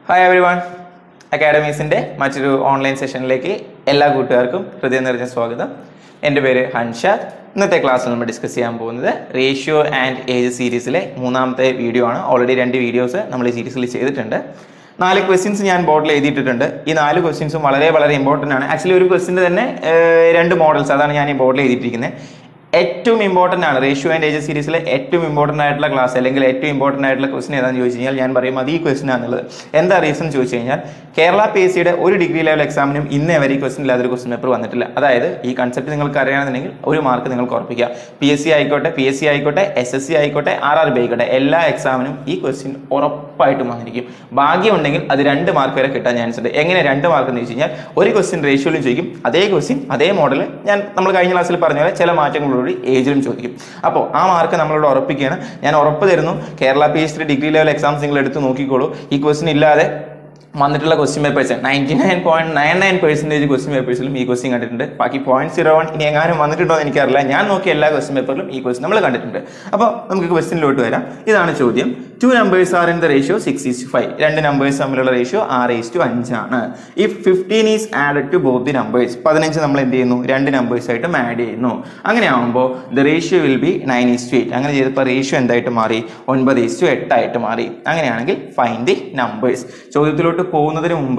hi every one അക്കാഡമീസിൻ്റെ മറ്റൊരു online സെഷനിലേക്ക് എല്ലാ കൂട്ടുകാർക്കും ഹൃദയം നിറഞ്ഞ സ്വാഗതം എൻ്റെ പേര് ഹൻഷാദ് ഇന്നത്തെ ക്ലാസ്സിൽ നമ്മൾ ഡിസ്കസ് ചെയ്യാൻ പോകുന്നത് റേഷ്യോ ആൻഡ് ഏജ് സീരീസിലെ മൂന്നാമത്തെ വീഡിയോ ആണ് ഓൾറെഡി രണ്ട് വീഡിയോസ് നമ്മൾ ഈ സീരീസിൽ ചെയ്തിട്ടുണ്ട് നാല് ക്വസ്റ്റ്യൻസ് ഞാൻ ബോർഡിൽ എഴുതിയിട്ടുണ്ട് ഈ നാല് ക്വസ്റ്റ്യൻസും വളരെ വളരെ ഇമ്പോർട്ടൻ്റ് ആണ് ആക്ച്വലി ഒരു ക്വസ്റ്റിൻ്റെ തന്നെ ഏഹ്, രണ്ട് മോഡൽസ് അതാണ് ഞാൻ ഈ ബോർഡിൽ എഴുതിയിട്ടിരിക്കുന്നത് ഏറ്റവും ഇമ്പോർട്ടൻ്റ് ആണ് റേഷ്യോ ആൻഡ് ഏജ് സീരീസിലെ ഏറ്റവും ഇമ്പോർട്ടൻ്റ് ആയിട്ടുള്ള ക്ലാസ് അല്ലെങ്കിൽ ഏറ്റവും ഇമ്പോർട്ടൻ്റ് ആയിട്ടുള്ള ക്വസ്റ്റൻ ഏതാണെന്ന് ചോദിച്ചു കഴിഞ്ഞാൽ ഞാൻ പറയും അത് ഈ ക്വസ്റ്റൻ ആണെന്നുള്ളത് എന്താ റീസൺ ചോദിച്ചു കഴിഞ്ഞാൽ കേരള പി എസ് സിയുടെ ഒരു ഡിഗ്രി ലെവൽ എക്സാമിനും ഇന്നേ വരെ ഈ ക്വസ്റ്റൻ ഇല്ലാത്തൊരു ക്വസ്റ്റൻ പേപ്പർ വന്നിട്ടില്ല അതായത് ഈ കൺസെപ്റ്റ് നിങ്ങൾക്ക് അറിയണമെന്നുണ്ടെങ്കിൽ ഒരു മാർക്ക് നിങ്ങൾക്ക് ഉറപ്പിക്കാം പി എസ് സി ആയിക്കോട്ടെ പി എസ് സി ആയിക്കോട്ടെ എസ് എസ് സി ആയിക്കോട്ടെ ആർ ആർ ബി ആയിക്കോട്ടെ എല്ലാ എക്സാമിനും ഈ ക്വസ്റ്റ്യൻ ഉറപ്പായിട്ടും വന്നിരിക്കും ഭാഗ്യമുണ്ടെങ്കിൽ അത് രണ്ട് മാർക്ക് വരെ കിട്ടാൻ ചാൻസ് ഉണ്ട് എങ്ങനെ രണ്ട് മാർക്ക് എന്ന് വെച്ച് കഴിഞ്ഞാൽ ഒരു ക്വസ്റ്റ്യൻ റേഷ്യോയിലും ചോദിക്കും അതേ ക്വസ്റ്റ്യൻ അതേ മോഡൽ ഞാൻ നമ്മൾ കഴിഞ്ഞ ക്ലാസ്സിൽ പറഞ്ഞ പോലെ ചില മാറ്റങ്ങളോടുകൂടി ഏജിലും ചോദിക്കും അപ്പോൾ ആ മാർക്ക് നമ്മളോട് ഉറപ്പിക്കുകയാണ് ഞാൻ ഉറപ്പ് തരുന്നു Kerala P H D degree level exams നിങ്ങൾ എടുത്ത് നോക്കിക്കോളൂ ഈ ക്വസ്റ്റ്യൻ ഇല്ലാതെ വന്നിട്ടുള്ള question papers ninety nine point nine nine percentage question പേപ്പേഴ്സിലും ഈ ക്വസ്റ്റ്യൻ കണ്ടിട്ടുണ്ട് ബാക്കി പോയിന്റ് സീറോ വൺ ഇനി എങ്ങാനും വന്നിട്ടുണ്ടോ എന്ന് എനിക്കറിയില്ല ഞാൻ നോക്കിയ എല്ലാ ക്വസ്റ്റ്യൻ പേപ്പറിലും ഈ ക്വസ്റ്റ്യൻ നമ്മൾ കണ്ടിട്ടുണ്ട് അപ്പോൾ നമുക്ക് ക്വസ്റ്റ്യനിലോട്ട് വരാം ഇതാണ് ചോദ്യം two numbers are in the ratio six is five രണ്ട് നമ്പേഴ്സ് തമ്മിലുള്ള റേഷ്യോ ആറ് ഈസ് ടു അഞ്ചാണ് ഈ fifteen is added to both the numbers പതിനഞ്ച് നമ്മൾ എന്ത് ചെയ്യുന്നു രണ്ട് നമ്പേഴ്സ് ആയിട്ടും ആഡ് ചെയ്യുന്നു അങ്ങനെ ആകുമ്പോൾ the ratio will be nine is to eight അങ്ങനെ ചെയ്തപ്പോൾ റേഷ്യോ എന്തായിട്ട് മാറി ഒൻപത് ഈസ് ടു എട്ടായിട്ട് മാറി അങ്ങനെയാണെങ്കിൽ ഫൈൻ ദി നമ്പേഴ്സ് ചോദ്യത്തിലോട്ട് പോകുന്നതിന് മുമ്പ്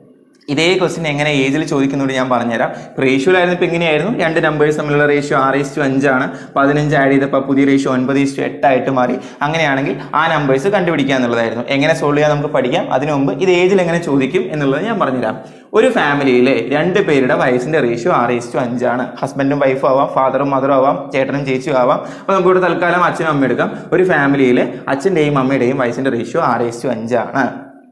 ഇതേ ക്വസ്റ്റ്യൻ എങ്ങനെ ഏജിൽ ചോദിക്കുന്നുണ്ട് ഞാൻ പറഞ്ഞുതരാം റേഷ്യോയിലായിരുന്നു ഇപ്പം ഇങ്ങനെയായിരുന്നു രണ്ട് നമ്പേഴ്സ് തമ്മിലുള്ള റേഷ്യോ ആറ് ഈസ് ടു അഞ്ചാണ് പതിനഞ്ച് ആഡ് ചെയ്തപ്പോൾ പുതിയ റേഷ്യോ ഒൻപത് ഈസ് ടു എട്ടായിട്ട് മാറി അങ്ങനെയാണെങ്കിൽ ആ നമ്പേഴ്സ് കണ്ടുപിടിക്കുക എന്നുള്ളതായിരുന്നു എങ്ങനെ സോൾവ് ചെയ്യാൻ നമുക്ക് പഠിക്കാം അതിനു മുമ്പ് ഇത് ഏജിൽ എങ്ങനെ ചോദിക്കും എന്നുള്ളത് ഞാൻ പറഞ്ഞുതരാം ഒരു ഫാമിലിയിലെ രണ്ട് പേരുടെ വയസ്സിന്റെ റേഷ്യോ ആറ് ഈസ് ടു അഞ്ചാണ് ഹസ്ബൻഡും വൈഫും ആവാം ഫാദറും മദറും ആവാം ചേട്ടനും ചേച്ചിയും ആവാം അപ്പോൾ നമുക്ക് ഇവിടെ തൽക്കാലം അച്ഛനും അമ്മയും എടുക്കാം ഒരു ഫാമിലിയിലെ അച്ഛൻ്റെയും അമ്മയുടെയും വയസ്സിന്റെ റേഷ്യോ ആറ് ഈസ് ടു അഞ്ചാണ്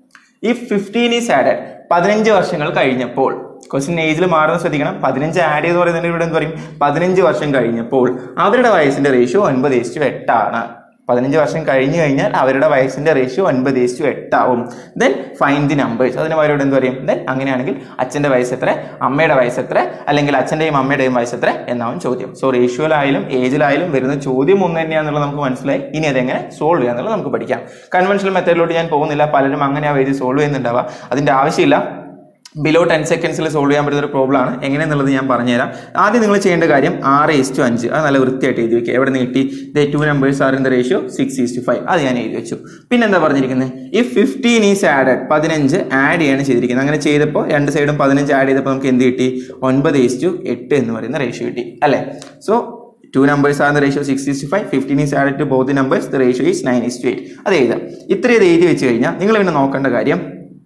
ഈ ഫിഫ്റ്റീൻ ഈസ് ആഡഡ് പതിനഞ്ച് വർഷങ്ങൾ കഴിഞ്ഞപ്പോൾ ക്വസ്റ്റ്യൻ ഏജിൽ മാറുന്ന ശ്രദ്ധിക്കണം പതിനഞ്ച് ആഡ് ചെയ്ത് പറയുന്നതിന് ഇവിടെ എന്ത് പറയും പതിനഞ്ച് വർഷം കഴിഞ്ഞപ്പോൾ അവരുടെ വയസ്സിന്റെ റേഷ്യോ ഒൻപത് ഈസ്റ്റു എട്ടാണ് പതിനഞ്ച് വർഷം കഴിഞ്ഞു കഴിഞ്ഞാൽ അവരുടെ വയസ്സിന്റെ റേഷ്യോ ഒൻപത് ഈസ്റ്റു എട്ടാവും ദെൻ ഫൈൻ ദി നമ്പേഴ്സ് അതിന് അവരോട് എന്ത് പറയും ദെൻ അങ്ങനെയാണെങ്കിൽ അച്ഛൻ്റെ വയസ്സ് എത്ര അമ്മയുടെ വയസ്സ് എത്ര അല്ലെങ്കിൽ അച്ഛൻ്റെയും അമ്മയുടെയും വയസ്സ് എത്ര എന്നാവും ചോദ്യം സോ റേഷ്യോയിലായാലും ഏജിലായാലും വരുന്ന ചോദ്യം ഒന്ന് തന്നെയാണെന്നുള്ളത് നമുക്ക് മനസ്സിലായി ഇനി അതെങ്ങനെ സോൾവ് ചെയ്യാന്നുള്ളത് നമുക്ക് പഠിക്കാം കൺവെൻഷണൽ മെത്തേഡിലോട്ട് ഞാൻ പോകുന്നില്ല പലരും അങ്ങനെ ആ എഴുതി സോൾവ് ചെയ്യുന്നുണ്ടാവുക അതിൻ്റെ ആവശ്യമില്ല ബിലോ ടെൻ സെക്കൻഡ്സിൽ സോൾവ് ചെയ്യാൻ പറ്റുന്ന ഒരു പ്രോബ്ലം ആണ് എങ്ങനെയെന്നുള്ളത് ഞാൻ പറഞ്ഞുതരാം ആദ്യം നിങ്ങൾ ചെയ്യേണ്ട കാര്യം ആറ് ഈസ് ടു അഞ്ച് അത് നല്ല വൃത്തിയായിട്ട് എഴുതി വെക്കുക എവിടെ നിന്ന് കിട്ടി the two numbers are in the ratio six is to five അത് ഞാൻ എഴുതി വെച്ചു പിന്നെ എന്താ പറഞ്ഞിരിക്കുന്നത് ഈ ഫിഫ്റ്റീൻ ഈസ് ആഡഡ് പതിനഞ്ച് ആഡ് ചെയ്യാണ് ചെയ്തിരിക്കുന്നത് അങ്ങനെ ചെയ്തപ്പോൾ രണ്ട് സൈഡും പതിനഞ്ച് ആഡ് ചെയ്തപ്പോൾ നമുക്ക് എന്ത് കിട്ടി ഒൻപത് ഈസ് ടു എട്ട് എന്ന് പറയുന്ന റേഷ്യോ കിട്ടി അല്ലേ so two numbers are the ratio six is to five fifteen is added to both numbers the ratio is nine is to eight അത് എഴുതാം ഇത്രയും ഇത് എഴുതി വെച്ച് കഴിഞ്ഞാൽ നിങ്ങൾ പിന്നെ നോക്കേണ്ട കാര്യം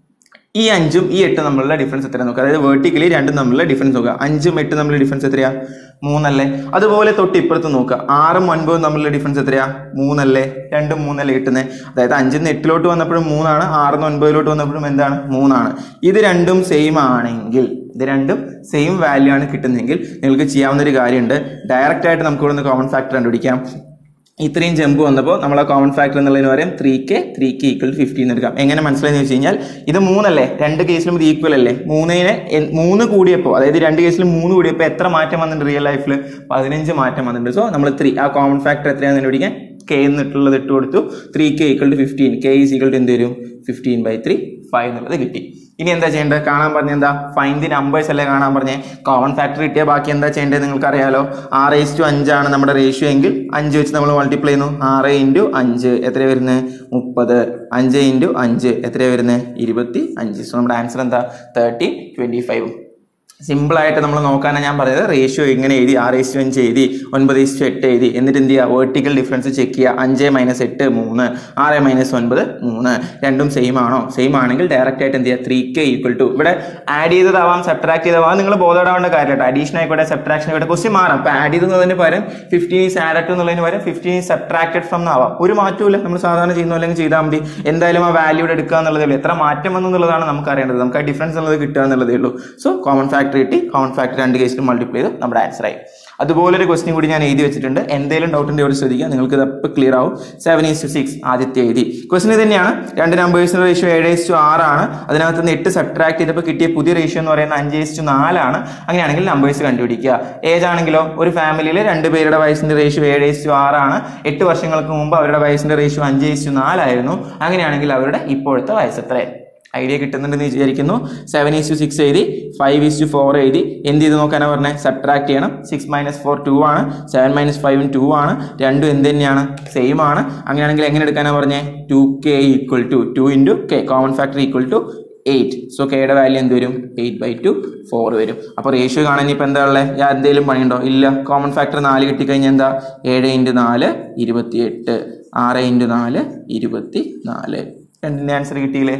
ഈ അഞ്ചും ഈ എട്ടും തമ്മിലുള്ള ഡിഫറൻസ് എത്രയാണ് നോക്കുക അതായത് വേർട്ടിക്കലി രണ്ടും തമ്മിലുള്ള ഡിഫറൻസ് നോക്കുക അഞ്ചും എട്ടും തമ്മിലുള്ള ഡിഫറൻസ് എത്രയാ മൂന്നല്ലേ അതുപോലെ തൊട്ട് ഇപ്പുറത്ത് നോക്കുക ആറും ഒൻപതും തമ്മിലുള്ള ഡിഫറൻസ് എത്രയാ മൂന്നല്ലേ രണ്ടും മൂന്നല്ലേ കിട്ടുന്നത് അതായത് അഞ്ചിൽ നിന്ന് എട്ടിലോട്ട് വന്നപ്പോഴും മൂന്നാണ് ആറിൽ നിന്ന് ഒൻപതിലോട്ട് വന്നപ്പോഴും എന്താണ് മൂന്നാണ് ഇത് രണ്ടും സെയിം ആണെങ്കിൽ ഇത് രണ്ടും സെയിം വാല്യൂ ആണ് കിട്ടുന്നതെങ്കിൽ നിങ്ങൾക്ക് ചെയ്യാവുന്ന ഒരു കാര്യമുണ്ട് ഡയറക്റ്റ് ആയിട്ട് നമുക്ക് ഇവിടെ നിന്ന് കോമൺ ഫാക്ടർ കണ്ടുപിടിക്കാം ഇത്രയും ജമ്പ് വന്നപ്പോൾ നമ്മൾ ആ കോമൺ ഫാക്ടർ എന്നുള്ളതിന് പറയും three K three K equal fifteen എടുക്കാം എങ്ങനെ മനസ്സിലായെന്ന് വെച്ച് കഴിഞ്ഞാൽ ഇത് മൂന്നല്ലേ രണ്ട് കേസിലും ഇത് ഈക്വൽ അല്ലേ മൂന്നിനെ എൻ- മൂന്ന് കൂടിയപ്പോൾ അതായത് രണ്ട് കേസിലും മൂന്ന് കൂടിയപ്പോൾ എത്ര മാറ്റം വന്നിട്ടുണ്ട് റിയൽ ലൈഫിൽ പതിനഞ്ച് മാറ്റം വന്നിട്ടുണ്ട് സോ നമ്മൾ ത്രീ ആ കോമൺ ഫാക്ടർ എത്രയാണെന്ന് കണ്ടുപിടിക്കാൻ കെ എന്നിട്ടുള്ളത് ഇട്ട് കൊടുത്തു three K equal to fifteen K is equal to എന്ത് വരും ഫിഫ്റ്റീൻ ബൈ ത്രീ ഫൈവ് എന്നുള്ളത് കിട്ടി ഇനി എന്താ ചെയ്യേണ്ടത് കാണാൻ പറഞ്ഞ എന്താ ഫൈൻ ദി നമ്പേഴ്സ് അല്ലേ കാണാൻ പറഞ്ഞേ കോമൺ ഫാക്ടർ കിട്ടിയ ബാക്കി എന്താ ചെയ്യേണ്ടത് നിങ്ങൾക്ക് അറിയാലോ ആറ് ഈസ് ടു അഞ്ചാണ് നമ്മുടെ റേഷ്യോ എങ്കിൽ അഞ്ച് വെച്ച് നമ്മൾ മൾട്ടിപ്ലൈ ചെയ്യുന്നു ആറ് ഇൻറ്റു അഞ്ച് എത്ര വരുന്നത് മുപ്പത് അഞ്ച് ഇൻറ്റു അഞ്ച് എത്ര വരുന്നത് ഇരുപത്തി അഞ്ച് സോ നമ്മുടെ ആൻസർ എന്താ തേർട്ടി ട്വൻറ്റി ഫൈവ് സിമ്പിളായിട്ട് നമ്മൾ നോക്കാനാണ് ഞാൻ പറഞ്ഞത് റേഷ്യോ ഇങ്ങനെ എഴുതി ആറ് ഈസ്റ്റു അഞ്ച് എഴുതി ഒൻപത് ഈസ്റ്റു എട്ട് എഴുതി എന്നിട്ട് എന്ത് ചെയ്യുക വേർട്ടിക്കൽ ഡിഫറൻസ് ചെക്ക് ചെയ്യുക അഞ്ച് മൈനസ് എട്ട് മൂന്ന് ആറ് മൈനസ് ഒൻപത് മൂന്ന് രണ്ടും സെയിം ആണോ സെയിം ആണെങ്കിൽ ഡയറക്റ്റ് ആയിട്ട് എന്ത് ചെയ്യുക ത്രീ കെ ഈക്വൽ ടു ഇവിടെ ആഡ് ചെയ്തതാവാം സബ്ട്രാക്ട് ചെയ്തതാവാം നിങ്ങൾ ബോധപ്പെടാവേണ്ട കാര്യമായിട്ട് അഡീഷൻ ആയിക്കോട്ടെ സബ്ട്രാക്ഷൻ ആയിക്കോട്ടെ ക്വസ്റ്റ്യൻ മാറാം അപ്പോൾ ആഡ് ചെയ്തതിന് പകരം ഫിഫ്റ്റീൻ ഈസ് ആഡ് ടു എന്നുള്ളതിന് പകരം ഫിഫ്റ്റീൻ ഈസ് സബ്ട്രാക്റ്റഡ് ഫ്രം എന്നാവാം ഒരു മാറ്റമില്ല നമ്മൾ സാധാരണ ചെയ്യുന്ന അല്ലെങ്കിൽ ചെയ്താൽ മതി എന്തായാലും ആ വാല്യൂ എടുക്കുക എന്നുള്ളതേ ഉള്ളൂ എത്ര മാറ്റം വന്നു എന്നുള്ളതാണ് നമുക്ക് അറിയേണ്ടത് നമുക്ക് ആ ഡിഫറൻസ് എന്നുള്ളത് കിട്ടുക എന്നുള്ളതേ ഉള്ളൂ സോ കോമൺ ഫാക്ടർ കിട്ടി കോമൺ ഫാക്ടർ രണ്ട് കേസിലും മൾട്ടിപ്ലൈ ചെയ്ത് നമ്മുടെ ആൻസർ ആയി അതുപോലെ ഒരു ക്വസ്റ്റ്യൻ കൂടി ഞാൻ എഴുതി വെച്ചിട്ടുണ്ട് എന്തെങ്കിലും ഡൗട്ടിൻ്റെ ഇവിടെ ശ്രദ്ധിക്കുക നിങ്ങൾക്ക് ഇത് അപ്പോൾ ക്ലിയർ ആവും സെവൻ ഈസ് ടു സിക്സ് ആദ്യത്തെ എഴുതി ക്വസ്റ്റ്യൻ ഇത് തന്നെയാണ് രണ്ട് നമ്പേഴ്സിൻ്റെ റേഷ്യോ ഏഴ് ഈസ് ടു ആറാണ് അതിനകത്ത് നിന്ന് എട്ട് സബ്ട്രാക്ട് ചെയ്തപ്പോൾ കിട്ടിയ പുതിയ റേഷ്യോ എന്ന് പറയുന്നത് അഞ്ച് ഈസ് ടു നാലാണ് അങ്ങനെയാണെങ്കിൽ നമ്പേഴ്സ് കണ്ടുപിടിക്കുക ഏജ് ആണെങ്കിലോ ഒരു ഫാമിലിയിൽ രണ്ട് പേരുടെ വയസ്സിൻ്റെ റേഷ്യോ ഏഴ് ഈസ് ടു ആറാണ് എട്ട് വർഷങ്ങൾക്ക് മുമ്പ് അവരുടെ വയസ്സിൻ്റെ റേഷ്യോ അഞ്ച് ഈസ് ടു നാലായിരുന്നു അങ്ങനെയാണെങ്കിൽ അവരുടെ ഇപ്പോഴത്തെ വയസ്സ് എത്രയാണ് ഐഡിയ കിട്ടുന്നുണ്ടെന്ന് വിചാരിക്കുന്നു സെവൻ ഈസ് ടു സിക്സ് എഴുതി ഫൈവ് ഈസ് ടു ഫോർ എഴുതി എന്ത് ചെയ്ത് നോക്കാനാണ് പറഞ്ഞത് സബ്ട്രാക്ട് ചെയ്യണം സിക്സ് മൈനസ് ഫോർ ടു ആണ് സെവൻ മൈനസ് ഫൈവും ടു ആണ് രണ്ടും എന്ത് തന്നെയാണ് സെയിം ആണ് അങ്ങനെയാണെങ്കിൽ എങ്ങനെ എടുക്കാനാണ് പറഞ്ഞത് two K equal to two into K common factor equal to eight so കെയുടെ വാല്യൂ എന്ത് വരും എയ്റ്റ് ബൈ ടു ഫോർ വരും അപ്പോൾ റേഷ്യോ കാണാൻ ഇപ്പോൾ എന്താ ഉള്ളത് ഞാൻ എന്തെങ്കിലും പണിയുണ്ടോ ഇല്ല കോമൺ ഫാക്ടർ നാല് കിട്ടിക്കഴിഞ്ഞാൽ എന്താ ഏഴ് ഇൻറ്റു നാല് ഇരുപത്തിയെട്ട് ആറ് ഇൻറ്റു നാല് ഇരുപത്തി നാല് രണ്ടിൻ്റെ ആൻസർ കിട്ടിയില്ലേ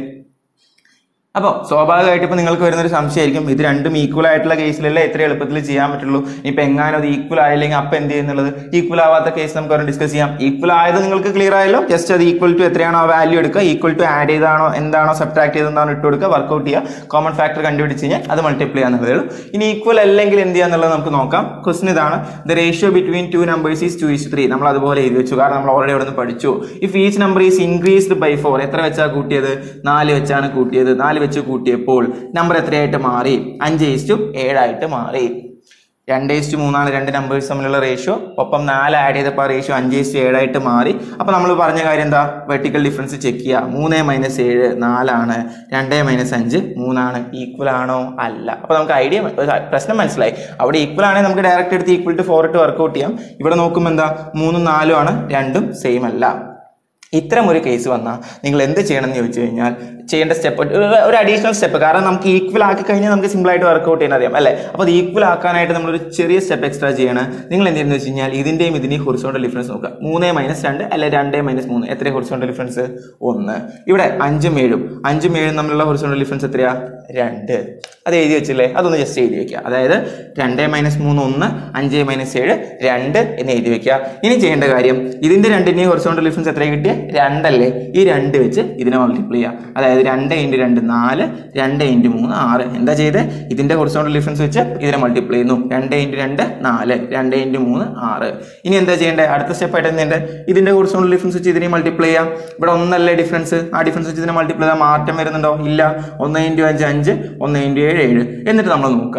അപ്പോൾ സ്വാഭാവികമായിട്ട് ഇപ്പോൾ നിങ്ങൾക്ക് വരുന്നൊരു സംശയമായിരിക്കും ഇത് രണ്ടും ഈക്വൽ ആയിട്ടുള്ള കേസിലല്ലേ എത്ര എളുപ്പത്തിൽ ചെയ്യാൻ പറ്റുള്ളൂ ഇപ്പം എങ്ങാനും അത് ഈക്വൽ ആയില്ലെങ്കിൽ അപ്പം എന്ത് ചെയ്യുന്നുള്ളത് ഈക്വൽ ആവാത്ത കേസ് നമുക്ക് അവരെ ഡിസ്കസ് ചെയ്യാം ഈക്വൽ ആയത് നിങ്ങൾക്ക് ക്ലിയർ ആയല്ലോ ജസ്റ്റ് അത് ഈക്വൽ ടു എത്രയാണോ ആ വാല്യൂ എടുക്കുക ഈക്വൽ ടു ആഡ് ചെയ്താണോ എന്താണോ സബ്ട്രാക്ട് ചെയ്തെന്നാണോ ഇട്ട് കൊടുക്കുക വർക്കൗട്ട് ചെയ്യുക കോമൺ ഫാക്ടർ കണ്ടുപിടിച്ച് കഴിഞ്ഞാൽ അത് മൾട്ടിപ്ലൈ ചെയ്യാന്നുള്ളതേ ഉള്ളൂ ഇനി ഈക്വൽ അല്ലെങ്കിൽ എന്ത് ചെയ്യാന്നുള്ളത് നമുക്ക് നോക്കാം ക്വസ്റ്റൻ ഇതാണ് the ratio between two numbers is two is three നമ്മൾ അതുപോലെ എഴുതി വെച്ചു കാരണം നമ്മൾ ഓൾറെഡി അവിടെ നിന്ന് പഠിച്ചു if each number is increased by four എത്ര വെച്ചാണ് കൂട്ടിയത് നാല് വെച്ചാണ് കൂട്ടിയത് നാല് വെച്ച് കൂട്ടിയപ്പോൾ നമ്പർ എത്രയായിട്ട് മാറി അഞ്ച് ഈസ്റ്റു ഏഴായിട്ട് മാറി രണ്ട് ഈസ്റ്റ് മൂന്നാണ് രണ്ട് നമ്പേഴ്സ് തമ്മിലുള്ള റേഷ്യോ ഒപ്പം നാല് ആഡ് ചെയ്തപ്പോൾ ആ റേഷ്യോ അഞ്ച് ഈസ്റ്റ് ഏഴായിട്ട് മാറി അപ്പോൾ നമ്മൾ പറഞ്ഞ കാര്യം എന്താ വെർട്ടിക്കൽ ഡിഫറൻസ് ചെക്ക് ചെയ്യുക മൂന്ന് മൈനസ് ഏഴ് നാലാണ് രണ്ട് മൈനസ് അഞ്ച് മൂന്നാണ് ഈക്വൽ ആണോ അല്ല അപ്പോൾ നമുക്ക് ഐഡിയ പ്രശ്നം മനസ്സിലായി അവിടെ ഈക്വൽ ആണെങ്കിൽ നമുക്ക് ഡയറക്റ്റ് എടുത്ത് ഈക്വൽ ടു ഫോർ ഇട്ട് വർക്കൗട്ട് ചെയ്യാം ഇവിടെ നോക്കുമ്പോൾ എന്താ മൂന്നും നാലും ആണ് രണ്ടും സെയിം അല്ല ഇത്തരം ഒരു കേസ് വന്നാൽ നിങ്ങൾ എന്ത് ചെയ്യണം എന്ന് ചോദിച്ചു കഴിഞ്ഞാൽ ചെയ്യേണ്ട സ്റ്റെപ്പ് ഒരു അഡീഷണൽ സ്റ്റെപ്പ് കാരണം നമുക്ക് ഈക്വൽ ആക്കി കഴിഞ്ഞാൽ നമുക്ക് സിമ്പിളായിട്ട് വർക്കൗട്ട് ചെയ്യാൻ അറിയാം അല്ലേ അപ്പോൾ അത് ഈക്വൽ ആക്കാനായിട്ട് നമ്മളൊരു ചെറിയ സ്റ്റെപ്പ് എക്സ്ട്രാ ചെയ്യണം നിങ്ങൾ എന്ത് ചെയ്യുന്നത് വെച്ച് കഴിഞ്ഞാൽ ഇതിൻ്റെയും ഇതിൻ്റെയും ഹൊറിസോണ്ടൽ ഡിഫറൻസ് നോക്കുക മൂന്ന് മൈനസ് രണ്ട് അല്ലെ രണ്ട് മൈനസ് മൂന്ന് എത്ര ഹൊറിസോണ്ടൽ ഡിഫറൻസ് ഒന്ന് ഇവിടെ അഞ്ചും ഏഴും അഞ്ചും ഏഴും തമ്മിലുള്ള ഹൊറിസോണ്ടൽ ഡിഫറൻസ് എത്രയാ രണ്ട് അത് എഴുതി വെച്ചില്ലേ അതൊന്ന് ജസ്റ്റ് എഴുതി വെക്കുക അതായത് രണ്ട് മൈനസ് മൂന്ന് ഒന്ന് അഞ്ച് മൈനസ് ഏഴ് രണ്ട് എന്ന് എഴുതി വെക്കുക ഇനി ചെയ്യേണ്ട കാര്യം ഇതിന്റെ രണ്ടിന്റെയും ഹൊറിസോണ്ടൽ ഡിഫറൻസ് എത്ര കിട്ടിയ രണ്ടല്ലേ ഈ രണ്ട് വെച്ച് ഇതിനെ മൾട്ടിപ്ലൈ ചെയ്യുക അതായത് രണ്ട് ഇൻറ്റു രണ്ട് നാല് രണ്ട് ഇൻറ്റു മൂന്ന് ആറ് എന്താ ചെയ്ത് ഇതിന്റെ ഹൊറിസോണ്ടൽ ഡിഫറൻസ് വെച്ച് ഇതിനെ മൾട്ടിപ്ലൈ ചെയ്യുന്നു രണ്ട് ഇൻറ്റു രണ്ട് നാല് രണ്ട് ഇൻറ്റു മൂന്ന് ആറ് ഇനി എന്താ ചെയ്യേണ്ടത് അടുത്ത സ്റ്റെപ്പ് ആയിട്ട് എന്തുണ്ട് ഇതിന്റെ ഹൊറിസോണ്ടൽ ഡിഫറൻസ് വെച്ച് ഇതിനെ മൾട്ടിപ്ലൈ ചെയ്യാം ഇവിടെ ഒന്നല്ലേ ഡിഫറൻസ് ആ ഡിഫറൻസ് വെച്ച് ഇതിനെ മൾട്ടിപ്ലൈ ചെയ്താൽ മാറ്റം വരുന്നുണ്ടോ ഇല്ല ഒന്ന് ഇൻറ്റു അഞ്ച് അഞ്ച് ഒന്ന് ഇൻറ്റു ഏഴ് ഏഴ് എന്നിട്ട് നമ്മൾ നോക്കുക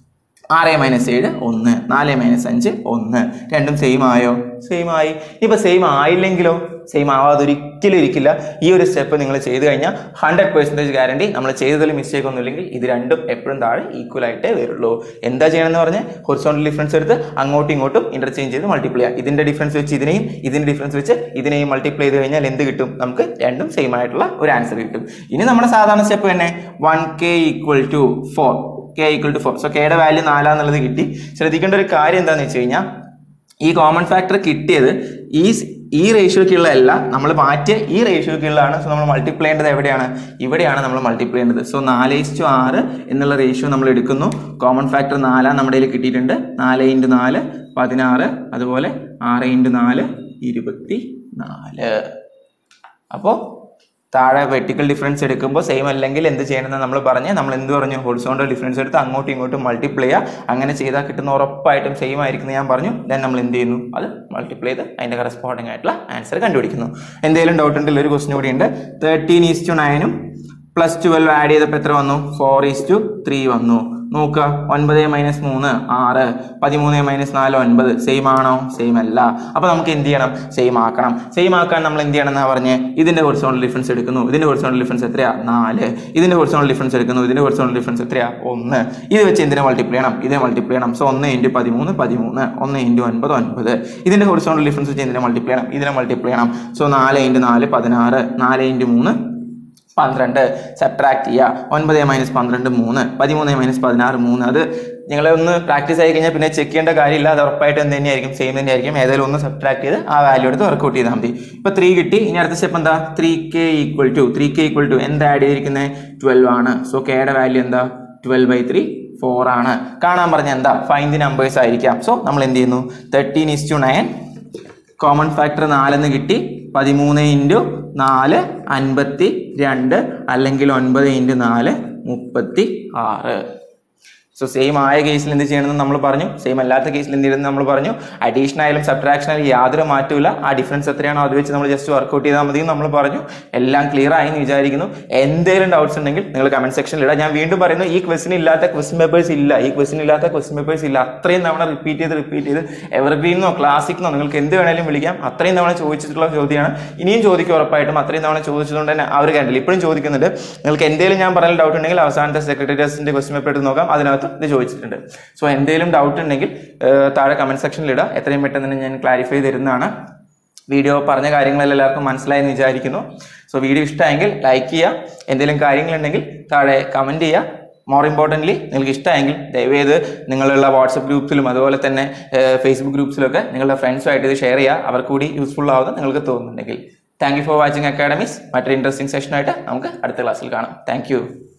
ആറ് മൈനസ് ഏഴ് ഒന്ന് നാല് മൈനസ് അഞ്ച് ഒന്ന് രണ്ടും സെയിം ആയോ സെയിം ആയി ഇപ്പൊ സെയിം ആയില്ലെങ്കിലോ സെയിം ആവാതെ ഒരിക്കലും ഇരിക്കില്ല ഈ ഒരു സ്റ്റെപ്പ് നിങ്ങൾ ചെയ്ത് കഴിഞ്ഞാൽ ഹൺഡ്രഡ് പെർസെൻറ്റേജ് ഗ്യാരണ്ടി നമ്മൾ ചെയ്തതിൽ മിസ്റ്റേക്ക് ഒന്നും ഇല്ലെങ്കിൽ ഇത് രണ്ടും എപ്പോഴും താഴെ ഈക്വൽ ആയിട്ടേ വരുള്ളൂ എന്താ ചെയ്യണമെന്ന് പറഞ്ഞ് ഹൊറിസോണ്ടൽ ഡിഫറൻസ് എടുത്ത് അങ്ങോട്ടും ഇങ്ങോട്ടും ഇന്റർചേഞ്ച് ചെയ്ത് മൾട്ടിപ്ലൈ ചെയ്യാം ഇതിന്റെ ഡിഫറൻസ് വെച്ച് ഇതിനെയും ഇതിന്റെ ഡിഫറൻസ് വെച്ച് ഇതിനെയും മൾട്ടിപ്ലൈ ചെയ്ത് കഴിഞ്ഞാൽ എന്ത് കിട്ടും നമുക്ക് രണ്ടും സെയിം ആയിട്ടുള്ള ഒരു ആൻസർ കിട്ടും ഇനി നമ്മുടെ സാധാരണ സ്റ്റെപ്പ് തന്നെ one K equal to four K equal to four so കെയുടെ വാല്യൂ നാലാന്നുള്ളത് കിട്ടി ശ്രദ്ധിക്കേണ്ട ഒരു കാര്യം എന്താണെന്ന് വെച്ച് കഴിഞ്ഞാൽ ഈ കോമൺ ഫാക്ടർ കിട്ടിയത് ഈ സ്- ഈ റേഷ്യോക്കുള്ള അല്ല നമ്മൾ മാറ്റിയ ഈ റേഷ്യോക്കുള്ളതാണ് സോ നമ്മൾ മൾട്ടിപ്ലൈ ചെയ്യേണ്ടത് എവിടെയാണ് ഇവിടെയാണ് നമ്മൾ മൾട്ടിപ്ലൈ ചെയ്യേണ്ടത് സോ നാല് ഇസ്റ്റു ആറ് എന്നുള്ള റേഷ്യോ നമ്മൾ എടുക്കുന്നു കോമൺ ഫാക്ടർ നാലാം നമ്മുടെ കയ്യിൽ കിട്ടിയിട്ടുണ്ട് നാല് ഇൻറ്റു നാല് പതിനാറ് അതുപോലെ ആറ് ഇൻറ്റു നാല് ഇരുപത്തി നാല് അപ്പോൾ താഴെ വെർട്ടിക്കൽ ഡിഫറൻസ് എടുക്കുമ്പോൾ സെയിം അല്ലെങ്കിൽ എന്ത് ചെയ്യണമെന്ന് നമ്മൾ പറഞ്ഞ് നമ്മൾ എന്ത് പറഞ്ഞു ഹോൾസോണ്ടൽ ഡിഫറൻസ് എടുത്ത് അങ്ങോട്ടും ഇങ്ങോട്ടും മൾട്ടിപ്ലൈ ചെയ്യുക അങ്ങനെ ചെയ്താൽ കിട്ടുന്ന ഉറപ്പായിട്ടും സെയിം ആയിരിക്കും എന്ന് ഞാൻ പറഞ്ഞു ദെൻ നമ്മൾ എന്ത് ചെയ്യുന്നു അത് മൾട്ടിപ്ലൈ ചെയ്ത് അതിൻ്റെ കറസ്പോണ്ടിങ് ആയിട്ടുള്ള ആൻസർ കണ്ടുപിടിക്കുന്നു എന്തെങ്കിലും ഡൗട്ട് ഉണ്ടെങ്കിൽ ഒരു ക്വസ്റ്റൻ കൂടി ഉണ്ട് തേർട്ടീൻ ഈസ് ടു നയനും പ്ലസ് ട്വൽവ് ആഡ് ചെയ്തപ്പോൾ എത്ര വന്നു ഫോർ ഈസ് ടു ത്രീ വന്നു നോക്കുക ഒൻപത് മൈനസ് മൂന്ന് ആറ് പതിമൂന്ന് മൈനസ് നാല് ഒൻപത് സെയിം ആണോ സെയിം അല്ല അപ്പോൾ നമുക്ക് എന്ത് ചെയ്യണം സെയിം ആക്കണം സെയിം ആക്കാൻ നമ്മൾ എന്ത് ചെയ്യണം എന്നാ പറഞ്ഞ് ഇതിന്റെ ഹൊറിസോണ്ടൽ ഡിഫറൻസ് എടുക്കുന്നു ഇതിന്റെ ഹൊറിസോണ്ടൽ ഡിഫറൻസ് എത്രയാ നാല് ഇതിന്റെ ഹൊറിസോണ്ടൽ ഡിഫറൻസ് എടുക്കുന്നു ഇതിന്റെ ഹൊറിസോണ്ടൽ ഡിഫറൻസ് എത്രയാ ഒന്ന് ഇത് വെച്ച് എന്തിനെ മൾട്ടിപ്ലൈ ചെയ്യണം ഇതിനെ മൾട്ടിപ്ലൈ ചെയ്യണം സോ ഒന്ന് ഇൻറ്റു പതിമൂന്ന് പതിമൂന്ന് ഒന്ന് ഇൻറ്റു ഒൻപത് ഒൻപത് ഇതിന്റെ ഹൊറിസോണ്ടൽ ഡിഫറൻസ് വെച്ച് എന്തിനെ മൾട്ടിപ്ലൈ ചെയ്യണം ഇതിനെ മൾട്ടിപ്ലൈ ചെയ്യണം സോ നാല് ഇൻറ്റു നാല് പതിനാറ് നാല് ഇൻറ്റു മൂന്ന് പന്ത്രണ്ട് സബ്ട്രാക്ട് ചെയ്യുക ഒൻപത് മൈനസ് പന്ത്രണ്ട് മൂന്ന് പതിമൂന്ന് മൈനസ് പതിനാറ് മൂന്ന് അത് നിങ്ങൾ ഒന്ന് പ്രാക്ടീസ് ആയി കഴിഞ്ഞാൽ പിന്നെ ചെക്ക് ചെയ്യേണ്ട കാര്യമില്ല അത് ഉറപ്പായിട്ട് എന്ത് തന്നെയായിരിക്കും സെയിം തന്നെയായിരിക്കും ഏതായാലും ഒന്ന് സബ്ട്രാക്ട് ചെയ്ത് ആ വാല്യൂ എടുത്ത് വർക്കൗട്ട് ചെയ്താൽ മതി ഇപ്പൊ ത്രീ കിട്ടി ഇനി അടുത്ത സ്റ്റെപ്പ് എന്താ three K equal to three K equal to എന്താ ആഡ് ചെയ്തിരിക്കുന്നത് ട്വൽവ് ആണ് സോ കെയുടെ വാല്യൂ എന്താ ട്വൽവ് ബൈ ത്രീ ഫോർ ആണ് കാണാൻ പറഞ്ഞ എന്താ ഫൈൻ ദി നമ്പേഴ്സ് ആയിരിക്കാം സോ നമ്മൾ എന്ത് ചെയ്യുന്നു thirteen is to nine common factor നാലെന്ന് കിട്ടി പതിമൂന്ന് ഇൻറ്റു നാല് അൻപത്തി രണ്ട് അല്ലെങ്കിൽ ഒൻപത് ഇൻറ്റു നാല് മുപ്പത്തി ആറ് സോ സെയിം ആയ കേസിൽ എന്ത് ചെയ്യണമെന്ന് നമ്മൾ പറഞ്ഞു സെയിം അല്ലാത്ത കേസിൽ എന്ത് ചെയ്യണമെന്ന് നമ്മൾ പറഞ്ഞു അഡീഷൻ ആയാലും സബ്ട്രാക്ഷൻ ആയാലും യാതൊരു മാറ്റമില്ല ആ ഡിഫറൻസ് എത്രയാണോ അത് വെച്ച് നമ്മൾ ജസ്റ്റ് വർക്കൗട്ട് ചെയ്താൽ മതി എന്ന് നമ്മൾ പറഞ്ഞു എല്ലാം ക്ലിയർ ആയി എന്ന് വിചാരിക്കുന്നു എന്തെങ്കിലും ഡൗട്ട്സ് ഉണ്ടെങ്കിൽ നിങ്ങൾ കമന്റ് സെക്ഷനിൽ ഇടാം ഞാൻ വീണ്ടും പറയുന്നു ഈ ക്വസ്റ്റിന് ഇല്ലാത്ത ക്വസ്റ്റ്യൻ പേപ്പേഴ്സ് ഇല്ല ഈ ക്വസ്റ്റിന് ഇല്ലാത്ത ക്വസ്റ്റ്യൻ പേപ്പേഴ്സ് ഇല്ല അത്രയും തവണ റിപ്പീറ്റ് ചെയ്ത് റിപ്പീറ്റ് ചെയ്ത് എവർഗ്രീനോ ക്ലാസിക്കോ നിങ്ങൾക്ക് എന്ത് വേണേലും വിളിക്കാം അത്രയും തവണ ചോദിച്ചിട്ടുള്ള ചോദ്യമാണ് ഇനിയും ചോദിക്കും ഉറപ്പായിട്ടും അത്രയും തവണ ചോദിച്ചതുകൊണ്ട് തന്നെ അവർ കണ്ടില്ല ഇപ്പോഴും ചോദിക്കുന്നുണ്ട് നിങ്ങൾക്ക് എന്തെങ്കിലും ഞാൻ പറഞ്ഞ ഡൗട്ട് ഉണ്ടെങ്കിൽ അവസാനത്തെ സെക്രട്ടേറിയസിന്റെ ക്വസ്റ്റ്യൻ പേപ്പർ എടുത്ത് നോക്കാം അതിനകത്ത് ഇത് ചോദിച്ചിട്ടുണ്ട് സോ എന്തെങ്കിലും ഡൗട്ട് ഉണ്ടെങ്കിൽ ഏഹ്, താഴെ കമന്റ് സെക്ഷനിൽ ഇടാം എത്രയും പെട്ടെന്ന് തന്നെ ഞാൻ ക്ലാരിഫൈ തരുന്നതാണ് വീഡിയോ പറഞ്ഞ കാര്യങ്ങളെല്ലാം എല്ലാവർക്കും മനസ്സിലായെന്ന് വിചാരിക്കുന്നു സോ വീഡിയോ ഇഷ്ടമായെങ്കിൽ ലൈക്ക് ചെയ്യുക എന്തെങ്കിലും കാര്യങ്ങളുണ്ടെങ്കിൽ താഴെ കമൻറ്റ് ചെയ്യുക മോർ ഇമ്പോർട്ടൻ്റ്ലി നിങ്ങൾക്ക് ഇഷ്ടമായെങ്കിൽ ദയവേത് നിങ്ങളുള്ള വാട്സപ്പ് ഗ്രൂപ്പ്സിലും അതുപോലെ തന്നെ ഫേസ്ബുക്ക് ഗ്രൂപ്പ്സിലൊക്കെ നിങ്ങളുടെ ഫ്രണ്ട്സുമായിട്ട് ഇത് ഷെയർ ചെയ്യുക അവർക്ക് കൂടി യൂസ്ഫുൾ ആവുമെന്ന് നിങ്ങൾക്ക് തോന്നുന്നുണ്ടെങ്കിൽ thank you for watching academies മറ്റൊരു ഇൻട്രസ്റ്റിംഗ് സെഷനായിട്ട് നമുക്ക് അടുത്ത ക്ലാസ്സിൽ കാണാം താങ്ക്